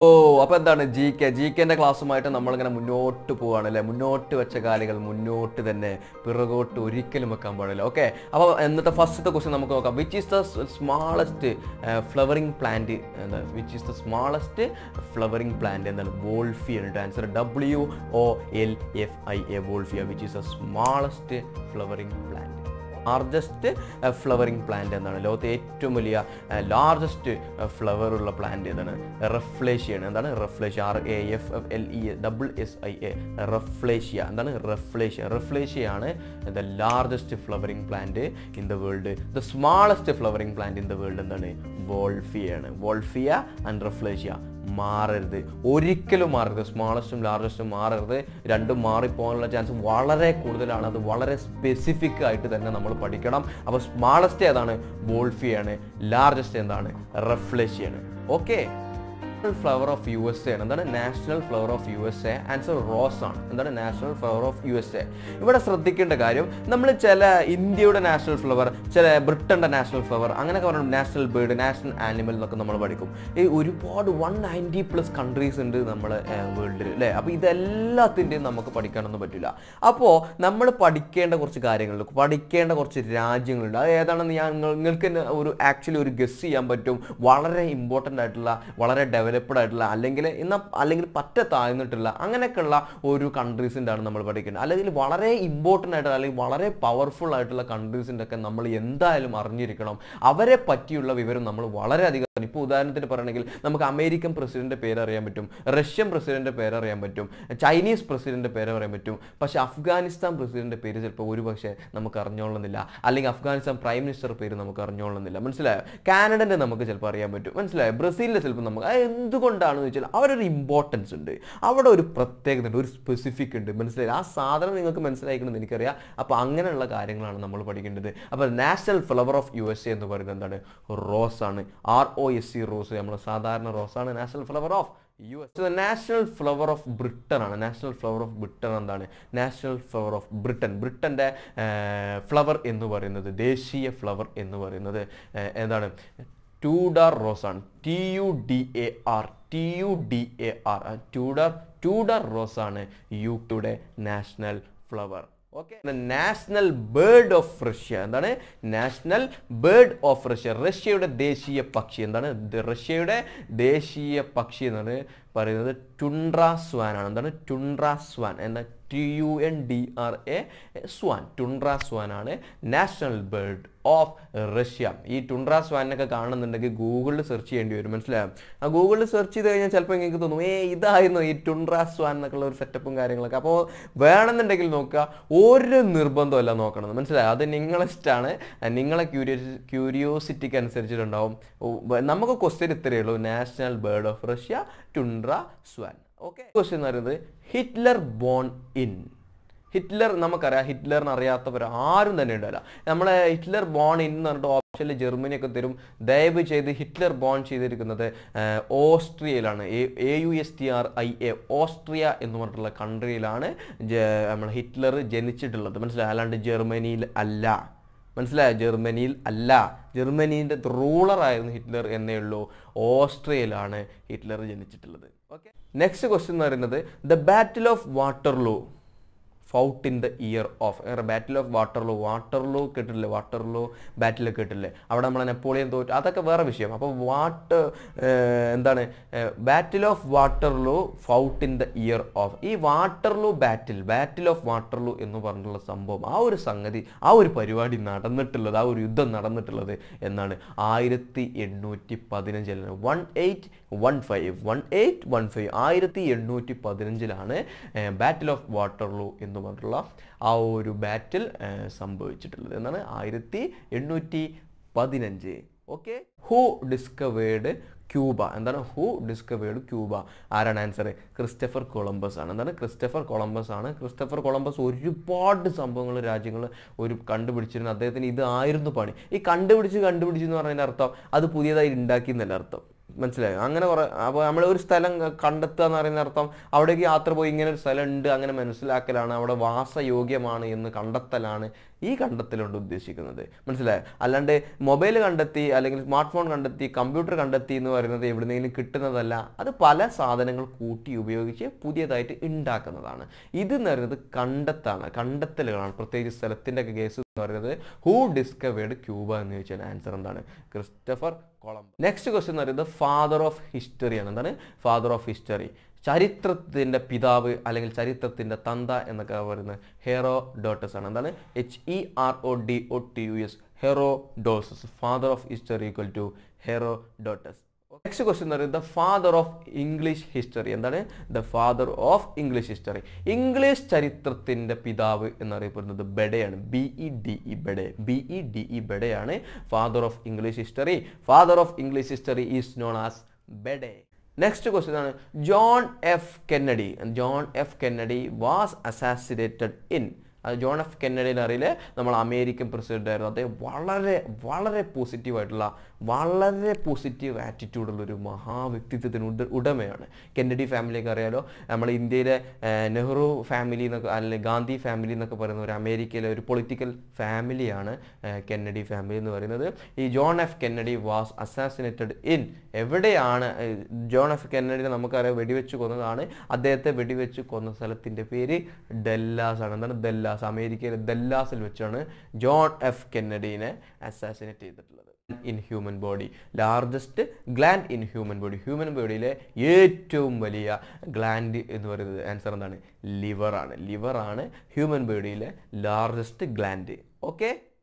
ഓ അപ്പൊ എന്താണ് G K G കെന്റെ ക്ലാസ്സുമായിട്ട് നമ്മളിങ്ങനെ മുന്നോട്ട് പോവാണ് അല്ലെ മുന്നോട്ട് വെച്ച കാലുകൾ മുന്നോട്ട് തന്നെ പിറകോട്ട് ഒരിക്കലും വെക്കാൻ പാടില്ല ഓക്കെ അപ്പോൾ എന്നിട്ട് ഫസ്റ്റത്തെ ക്വസ്റ്റ്യൻ നമുക്ക് നോക്കാം which is the smallest flowering plant എന്താ which is the smallest flowering plant എന്താണ് വോൾഫിയ ആണ് answer W O L F I A Wolffia which is the smallest flowering plant largest flowering plant എന്നാണ് ലോകത്തെ ഏറ്റവും വലിയ largest flower ഉള്ള plant ഏതാണ് റെഫ്ലേഷ്യാണ് എന്താണ് Rafflesia R A F L E double S I A Rafflesia എന്താണ് Rafflesia റെഫ്ലേഷ്യയാണ് the largest flowering plant in the world the smallest flowering plant in the world എന്താണ് വോൾഫിയാണ് വോൾഫിയ ആൻഡ് റെഫ്ലേഷ്യ മാറരുത് ഒരിക്കലും മാറരുത് സ്മാളസ്റ്റും ലാർജസ്റ്റും മാറരുത് രണ്ടും മാറിപ്പോകാനുള്ള ചാൻസ് വളരെ കൂടുതലാണ് അത് വളരെ സ്പെസിഫിക് ആയിട്ട് തന്നെ നമ്മൾ പഠിക്കണം അപ്പോൾ സ്മാളസ്റ്റ് ഏതാണ് വോൾഫിയാണ് ലാർജസ്റ്റ് എന്താണ് റെഫ്ലഷ്യയാണ് okay flower of U S A ആണ് എന്താണ് national flower of U S A answer rose ആണ് എന്താണ് national flower of U S A ഇവിടെ ശ്രദ്ധിക്കേണ്ട കാര്യം നമ്മൾ ചില ഇന്ത്യയുടെ നാഷണൽ ഫ്ലവർ ചില ബ്രിട്ടന്റെ നാഷണൽ ഫ്ലവർ അങ്ങനെയൊക്കെ പറഞ്ഞു നാഷണൽ ബേർഡ് നാഷണൽ ആനിമൽ എന്നൊക്കെ നമ്മൾ പഠിക്കും ഈ ഒരുപാട് വൺ നയൻറ്റി പ്ലസ് കൺട്രീസ് ഉണ്ട് നമ്മുടെ വേൾഡിൽ അല്ലേ അപ്പോൾ ഇതെല്ലാത്തിൻ്റെയും നമുക്ക് പഠിക്കാനൊന്നും പറ്റില്ല അപ്പോൾ നമ്മൾ പഠിക്കേണ്ട കുറച്ച് കാര്യങ്ങളുണ്ട് പഠിക്കേണ്ട കുറച്ച് രാജ്യങ്ങളുണ്ട് അത് ഏതാണെന്ന് ഞാൻ നിങ്ങൾ- നിങ്ങൾക്ക് തന്നെ ഒരു ആക്ച്വലി ഒരു ഗസ് ചെയ്യാൻ പറ്റും വളരെ ഇമ്പോർട്ടൻ്റ് ആയിട്ടുള്ള വളരെ ഡെവലപ്ഡ് ആയിട്ടുള്ള അല്ലെങ്കിൽ ഇന്ന അല്ലെങ്കിൽ പറ്റ താഴ്ന്നിട്ടുള്ള അങ്ങനെയൊക്കെയുള്ള ഒരു കൺട്രീസിൻ്റെ ആണ് നമ്മൾ പഠിക്കുന്നത് അല്ലെങ്കിൽ വളരെ ഇമ്പോർട്ടൻ്റ് ആയിട്ടുള്ള അല്ലെങ്കിൽ വളരെ പവർഫുൾ ആയിട്ടുള്ള കൺട്രീസിൻ്റെ ഒക്കെ നമ്മൾ എന്തായാലും അറിഞ്ഞിരിക്കണം അവരെ പറ്റിയുള്ള വിവരം നമ്മൾ വളരെയധികം ഇപ്പോൾ ഉദാഹരണത്തിന് പറയണമെങ്കിൽ നമുക്ക് അമേരിക്കൻ പ്രസിഡന്റ് പേര് അറിയാൻ പറ്റും റഷ്യൻ പ്രസിഡന്റ് പേര് അറിയാൻ പറ്റും ചൈനീസ് പ്രസിഡന്റ് പേര് അറിയാൻ പറ്റും പക്ഷേ അഫ്ഗാനിസ്ഥാൻ പ്രസിഡന്റ് പേര് ചിലപ്പോൾ ഒരു പക്ഷേ നമുക്ക് അറിഞ്ഞോളുന്നില്ല അല്ലെങ്കിൽ അഫ്ഗാനിസ്ഥാൻ പ്രൈം മിനിസ്റ്റർ പേര് നമുക്ക് അറിഞ്ഞോളുന്നില്ല മനസ്സിലായോ കാനഡൻ്റെ നമുക്ക് ചിലപ്പോൾ അറിയാൻ പറ്റും മനസ്സിലായോ ബ്രസീലിൻ്റെ ചിലപ്പോൾ നമുക്ക് അത് എന്തുകൊണ്ടാണെന്ന് വെച്ചാൽ അവരൊരു ഇമ്പോർട്ടൻസ് ഉണ്ട് അവിടെ ഒരു പ്രത്യേകത ഉണ്ട് ഒരു സ്പെസിഫിക് ഉണ്ട് മനസ്സിലായി ആ സാധനം നിങ്ങൾക്ക് മനസ്സിലാക്കണമെന്ന് എനിക്കറിയാം അപ്പോൾ അങ്ങനെയുള്ള കാര്യങ്ങളാണ് നമ്മൾ പഠിക്കേണ്ടത് അപ്പോൾ national flower of U S A എന്ന് പറയുന്നത് എന്താണ് റോസ് ആണ് R O S C rose നമ്മൾ സാധാരണ റോസാണ് national flower of U S national flower of Britain ആണ് നാഷണൽ ഫ്ലവർ ഓഫ് ബ്രിട്ടൻ എന്താണ് നാഷണൽ ഫ്ലവർ ഓഫ് ബ്രിട്ടൻ ബ്രിട്ടൻ്റെ ഫ്ലവർ എന്ന് പറയുന്നത് ദേശീയ ഫ്ലവർ എന്ന് പറയുന്നത് ഏർ, എന്താണ് ടൂഡാർ റോസ് ആണ് T U D A R T U D A R Tudor Tudor rose ആണ് U ടുയുടെ national flower okay national bird of Russia എന്താണ് നാഷണൽ ബേർഡ് ഓഫ് റഷ്യ റഷ്യയുടെ ദേശീയ പക്ഷി എന്താണ് ഇത് റഷ്യയുടെ ദേശീയ പക്ഷി എന്നാണ് പറയുന്നത് ടുണ്ട്ര സ്വാൻ ആണ് എന്താണ് ടുണ്ട്ര സ്വാൻ എന്ന T U N D R A swan tundra swan ആണ് നാഷണൽ ബേർഡ് ഓഫ് റഷ്യ ഈ ടുണ്ട്ര സ്വാനൊക്കെ കാണുന്നുണ്ടെങ്കിൽ ഗൂഗിളിൽ സെർച്ച് ചെയ്യേണ്ടി വരും മനസ്സിലായോ ആ ഗൂഗിളിൽ സെർച്ച് ചെയ്ത് കഴിഞ്ഞാൽ ചിലപ്പോൾ നിങ്ങൾക്ക് തോന്നും ഏ ഇതായിരുന്നു ഈ ടുണ്ട്ര സ്വാൻ എന്നൊക്കെയുള്ള ഒരു സെറ്റപ്പും കാര്യങ്ങളൊക്കെ അപ്പോൾ വേണമെന്നുണ്ടെങ്കിൽ നോക്കുക ഒരു നിർബന്ധമല്ല നോക്കണത് മനസ്സിലായോ അത് നിങ്ങളെ ഇഷ്ടമാണ് നിങ്ങളെ ക്യൂരിയോസി ക്യൂരിയോസിറ്റിക്ക് അനുസരിച്ചിട്ടുണ്ടാവും ഓ, വ- നമുക്ക് ക്വസ്റ്റ്യൻ ഇത്രയേ ഉള്ളൂ national bird of Russia tundra swan okay question എന്ന് പറയുന്നത് ഹിറ്റ്ലർ ബോൺ ഇൻ ഹിറ്റ്ലർ നമുക്കറിയാം ഹിറ്റ്ലറിന് അറിയാത്തവർ ആരും തന്നെ ഉണ്ടാവില്ല നമ്മളെ ഹിറ്റ്ലർ ബോൺ ഇൻ എന്ന് പറഞ്ഞിട്ട് ഓപ്ഷനിൽ ജർമ്മനി ഒക്കെ തരും ദയവ് ചെയ്ത് ഹിറ്റ്ലർ ബോൺ ചെയ്തിരിക്കുന്നത് ആഹ്, ഓസ്ട്രിയയിലാണ് A U S T R I A Austria എന്ന് പറഞ്ഞിട്ടുള്ള കൺട്രിയിലാണ് നമ്മൾ ഹിറ്റ്ലർ ജനിച്ചിട്ടുള്ളത് മനസ്സിലായി അല്ലാണ്ട് ജർമ്മനിയിൽ അല്ല മനസ്സിലായോ ജർമ്മനിയിൽ അല്ല ജർമ്മനീൻ്റെ റൂളറായിരുന്നു ഹിറ്റ്ലർ എന്നേ ഉള്ളൂ ഓസ്ട്രിയയിലാണ് ഹിറ്റ്ലർ ജനിച്ചിട്ടുള്ളത് ഓക്കെ നെക്സ്റ്റ് ക്വസ്റ്റ്യൻ എന്ന് പറയുന്നത് the battle of Waterloo fought in the year of battle of Waterloo Waterloo കേട്ടില്ലേ വാട്ടർലോ ബാറ്റിൽ കേട്ടില്ലേ അവിടെ നമ്മളെ നെപ്പോളിയൻ തോറ്റ് അതൊക്കെ വേറെ വിഷയം അപ്പോൾ വാട്ട് എന്താണ് battle of Waterloo fought in the year of ഈ Waterloo battle battle of Waterloo എന്ന് പറഞ്ഞിട്ടുള്ള സംഭവം ആ ഒരു സംഗതി ആ ഒരു പരിപാടി നടന്നിട്ടുള്ളത് ആ ഒരു യുദ്ധം നടന്നിട്ടുള്ളത് എന്നാണ് ആയിരത്തി എണ്ണൂറ്റി പതിനഞ്ചിലാണ് one eight one five one eight one five ആയിരത്തി എണ്ണൂറ്റി പതിനഞ്ചിലാണ് ബാറ്റിൽ ഓഫ് വാട്ടർലൂ എന്ന് പറഞ്ഞിട്ടുള്ള ആ ഒരു ബാറ്റിൽ സംഭവിച്ചിട്ടുള്ളത് എന്നാണ് ആയിരത്തി എണ്ണൂറ്റി പതിനഞ്ച് ഓക്കെ ഹൂ ഡിസ്കവേർഡ് ക്യൂബ എന്താണ് ഹൂ ഡിസ്കവേർഡ് ക്യൂബ ആരാണ് ആൻസർ ക്രിസ്റ്റഫർ കൊളംബസ് ആണ് എന്താണ് ക്രിസ്റ്റഫർ കൊളംബസ് ആണ് ക്രിസ്റ്റഫർ കൊളംബസ് ഒരുപാട് സംഭവങ്ങൾ രാജ്യങ്ങൾ ഒരു കണ്ടുപിടിച്ചിരുന്നു അദ്ദേഹത്തിന് ഇത് ആയിരുന്നു പണി ഈ കണ്ടുപിടിച്ച് കണ്ടുപിടിച്ച് എന്ന് പറഞ്ഞതിൻ്റെ അർത്ഥം അത് പുതിയതായി ഉണ്ടാക്കി എന്നല്ല അർത്ഥം മനസ്സിലായോ അങ്ങനെ കുറേ അപ്പോൾ നമ്മൾ ഒരു സ്ഥലം കണ്ടെത്തുക എന്ന് പറയുന്ന അർത്ഥം അവിടേക്ക് യാത്ര പോയി ഇങ്ങനെ ഒരു സ്ഥലം ഉണ്ട് അങ്ങനെ മനസ്സിലാക്കലാണ് അവിടെ വാസയോഗ്യമാണ് എന്ന് കണ്ടെത്തലാണ് ഈ കണ്ടെത്തലുകൊണ്ട് ഉദ്ദേശിക്കുന്നത് മനസ്സിലായോ അല്ലാണ്ട് മൊബൈൽ കണ്ടെത്തി അല്ലെങ്കിൽ സ്മാർട്ട് ഫോൺ കണ്ടെത്തി കമ്പ്യൂട്ടർ കണ്ടെത്തി എന്ന് പറയുന്നത് എവിടുന്നെങ്കിലും കിട്ടുന്നതല്ല അത് പല സാധനങ്ങൾ കൂട്ടി ഉപയോഗിച്ച് പുതിയതായിട്ട് ഉണ്ടാക്കുന്നതാണ് ഇത് എന്ന് പറയുന്നത് കണ്ടെത്താണ് കണ്ടെത്തലുകളാണ് പ്രത്യേകിച്ച് സ്ഥലത്തിൻ്റെ ഒക്കെ കേസ് എന്ന് പറയുന്നത് ഹൂ ഡിസ്കവേർഡ് ക്യൂബ എന്ന് ചോദിച്ചാൽ ആൻസർ എന്താണ് ക്രിസ്റ്റഫർ കൊളംബോ നെക്സ്റ്റ് ക്വസ്റ്റ്യൻ എന്ന് പറയുന്നത് ഫാദർ ഓഫ് ഹിസ്റ്ററി ആണ് എന്താണ് ഫാദർ ഓഫ് ഹിസ്റ്ററി ചരിത്രത്തിൻ്റെ പിതാവ് അല്ലെങ്കിൽ ചരിത്രത്തിൻ്റെ തന്ത എന്നൊക്കെ പറയുന്നത് ഹെറോ ഡോട്ടസ് ആണ് എന്താണ് H E R O D O T U S Herodotus father of history equal to Herodotus next question എന്ന് പറയുന്നത് ഫാദർ ഓഫ് ഇംഗ്ലീഷ് ഹിസ്റ്ററി എന്താണ് the father of English history English ചരിത്രത്തിൻ്റെ പിതാവ് എന്നറിയപ്പെടുന്നത് ബെഡയാണ് B E D E Bede B E D E ബെഡയാണ് father of English history father of English history is known as Bede next question ആണ് John F Kennedy John F Kennedy was assassinated in അത് John F കെന്നഡിനെ അറിയില്ലേ നമ്മൾ American president ആയിരുന്നു അദ്ദേഹം വളരെ വളരെ പോസിറ്റീവായിട്ടുള്ള വളരെ പോസിറ്റീവ് ആറ്റിറ്റ്യൂഡുള്ള ഒരു മഹാവ്യക്തിത്വത്തിന് ഉട ഉടമയാണ് കെന്നഡി ഫാമിലിയൊക്കെ അറിയാലോ നമ്മൾ ഇന്ത്യയിലെ ഏഹ്, നെഹ്റു ഫാമിലി എന്നൊക്കെ അല്ലെങ്കിൽ ഗാന്ധി ഫാമിലി എന്നൊക്കെ പറയുന്ന ഒരു അമേരിക്കയിലെ ഒരു പൊളിറ്റിക്കൽ ഫാമിലിയാണ് ഏഹ്, കെന്നഡി ഫാമിലി എന്ന് പറയുന്നത് ഈ John F Kennedy was assassinated in എവിടെയാണ് ഏഹ്, ജോൺ എഫ് കെന്നഡിനെ നമുക്കറിയാം വെടിവെച്ച് കൊന്നതാണ് അദ്ദേഹത്തെ വെടിവെച്ച് കൊന്ന സ്ഥലത്തിൻ്റെ പേര് ഡെല്ലാസ് ആണ് എന്താണ് ഡെല്ലാസ് അമേരിക്കയിലെ ഡെല്ലാസിൽ വെച്ചാണ് ജോൺ എഫ് കെന്നഡീനെ അസാസിനേറ്റ് ചെയ്തിട്ടുള്ളത് in human body largest gland in human body human ബോഡിയിലെ ഏറ്റവും വലിയ ഗ്ലാൻഡ് എന്ന് പറയുന്നത് ആൻസർ എന്താണ് ലിവറാണ് ലിവറാണ് ഹ്യൂമൻ ബോഡിയിലെ ലാർജസ്റ്റ് ഗ്ലാൻഡ് ഓക്കെ